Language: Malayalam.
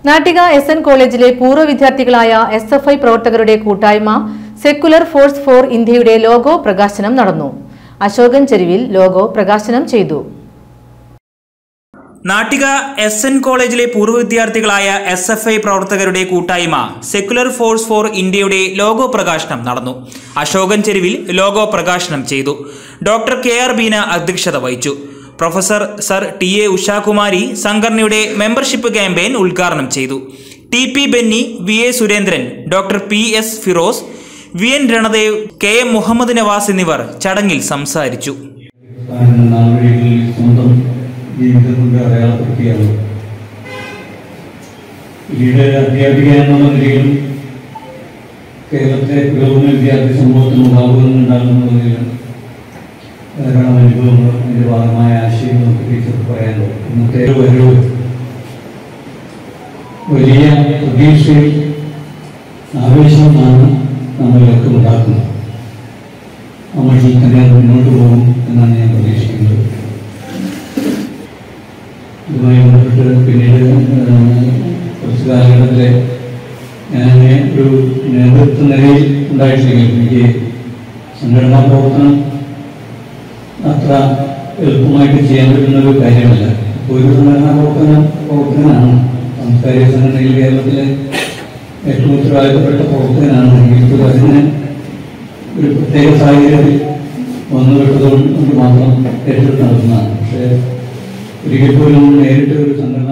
നാട്ടിക എസ് എൻ കോളേജിലെ പൂർവ്വ വിദ്യാർത്ഥികളായ എസ് എഫ് ഐ പ്രവർത്തകരുടെ കൂട്ടായ്മ സെക്കുലർ ഫോഴ്സ് ഫോർ ഇന്ത്യയുടെ ലോഗോ പ്രകാശനം നടന്നു അശോകൻ ചെരുവിൽ ലോഗോ പ്രകാശനം ചെയ്തു നാട്ടിക എസ് എൻ കോളേജിലെ പൂർവ്വ വിദ്യാർത്ഥികളായ എസ് എഫ് ഐ പ്രവർത്തകരുടെ കൂട്ടായ്മ സെക്കുലർ ഫോഴ്സ് ഫോർ ഇന്ത്യയുടെ ലോഗോ പ്രകാശനം നടന്നു അശോകൻ ചെരുവിൽ ലോഗോ പ്രകാശനം ചെയ്തു ഡോക്ടർ കെ ആർ ബീന അധ്യക്ഷത വഹിച്ചു professor sir T A Ushakumari സംഘടനയുടെ മെമ്പർഷിപ്പ് ക്യാമ്പയിൻ ഉദ്ഘാടനം ചെയ്തു T P Benny V A Surendran doctor P S Firoz V N Ranadev K M Muhammad Navas എന്നിവർ ചടങ്ങിൽ സംസാരിച്ചു കാരണം നാളുകളിൽ സ്വന്തം ജീവിതം കൊണ്ട് അടയാളപ്പെടുത്തിയാണ് പിന്നീട് അധ്യാപിക എന്നുള്ള നിലയിലും കേരളത്തിലെ പുരോഗമന വിദ്യാർത്ഥി സമൂഹത്തിന് ഉണ്ടാകുന്നുണ്ടാകുന്നതിലും ധാരാളം അനുഭവങ്ങളും അതിൻ്റെ ഭാഗമായ ആശയങ്ങളും നമുക്ക് ടീച്ചർക്ക് പറയാനുള്ളത് ഇന്നത്തെ ഒരു വലിയ പ്രതീക്ഷയും ആവേശവുമാണ് നമ്മളിലൊക്കെ ഉണ്ടാക്കുന്നത് നമ്മൾ ഈ തന്നെ മുന്നോട്ട് പോകും എന്നാണ് ഞാൻ പ്രതീക്ഷിക്കുന്നത് ഇതുമായി ബന്ധപ്പെട്ട് പിന്നീട് ഏഹ്, കുറച്ച് കാലഘട്ടത്തിലെ ഞാൻ ഒരു നേതൃത്വ നിലയിൽ ഉണ്ടായിട്ടില്ലെങ്കിൽ എനിക്ക് സംഘടനാ പ്രവർത്തനം അത്ര എളുപ്പമായിട്ട് ചെയ്യാൻ പറ്റുന്ന ഒരു കാര്യമല്ല ഇപ്പോൾ ഒരു സംഘടനാ പ്രവർത്തനം പ്രവർത്തകനാണ് സാംസ്കാരിക സംഘടനയിൽ കേരളത്തിലെ ഏറ്റവും ഉത്തരവാദിത്തപ്പെട്ട പ്രവർത്തകനാണ് എങ്കിൽ അതിന് ഒരു പ്രത്യേക സാഹചര്യത്തിൽ വന്നുപെട്ടതുകൊണ്ട് മാത്രം ഏറ്റെടുത്ത് നടത്തുന്നതാണ് പക്ഷേ ഒരിക്കൽ പോലും നേരിട്ട് ഒരു സംഘടന